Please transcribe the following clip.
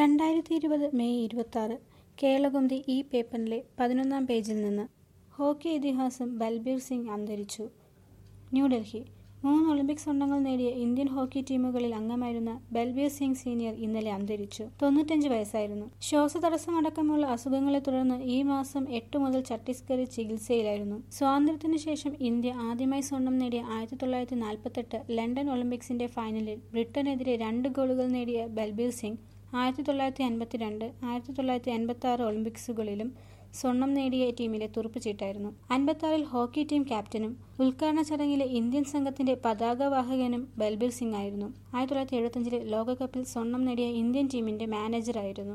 രണ്ടായിരത്തി ഇരുപത് മെയ് ഇരുപത്തി ആറ് കേരളകുന്തി ഈ പേപ്പറിലെ പതിനൊന്നാം പേജിൽ നിന്ന് ഹോക്കി ഇതിഹാസം ബൽബീർ സിംഗ് അന്തരിച്ചു ന്യൂഡൽഹി മൂന്ന് ഒളിമ്പിക് സ്വർണ്ണങ്ങൾ നേടിയ ഇന്ത്യൻ ഹോക്കി ടീമുകളിൽ അംഗമായിരുന്ന ബൽബീർ സിംഗ് സീനിയർ ഇന്നലെ അന്തരിച്ചു തൊണ്ണൂറ്റഞ്ച് വയസ്സായിരുന്നു ശ്വാസതടസ്സം അടക്കമുള്ള അസുഖങ്ങളെ തുടർന്ന് ഈ മാസം എട്ട് മുതൽ ഛത്തീസ്ഗഡിൽ ചികിത്സയിലായിരുന്നു സ്വാതന്ത്ര്യത്തിനു ശേഷം ഇന്ത്യ ആദ്യമായി സ്വർണം നേടിയ ആയിരത്തി തൊള്ളായിരത്തി നാൽപ്പത്തെട്ട് ലണ്ടൻ ഒളിമ്പിക്സിന്റെ ഫൈനലിൽ ബ്രിട്ടനെതിരെ രണ്ട് ഗോളുകൾ നേടിയ ബൽബീർ സിംഗ് ആയിരത്തി തൊള്ളായിരത്തി അൻപത്തിരണ്ട് ആയിരത്തി തൊള്ളായിരത്തി അൻപത്തി ആറ് ഒളിമ്പിക്സുകളിലും സ്വർണം നേടിയ ടീമിലെ തുറുപ്പുചീട്ടായിരുന്നു അൻപത്തിയാറിൽ ഹോക്കി ടീം ക്യാപ്റ്റനും ഉദ്ഘാടന ചടങ്ങിലെ ഇന്ത്യൻ സംഘത്തിന്റെ പതാകവാഹകനും ബൽബീർ സിംഗ് ആയിരുന്നു ആയിരത്തി തൊള്ളായിരത്തി എഴുപത്തിയഞ്ചിലെ ലോകകപ്പിൽ സ്വർണം നേടിയ ഇന്ത്യൻ ടീമിന്റെ മാനേജറായിരുന്നു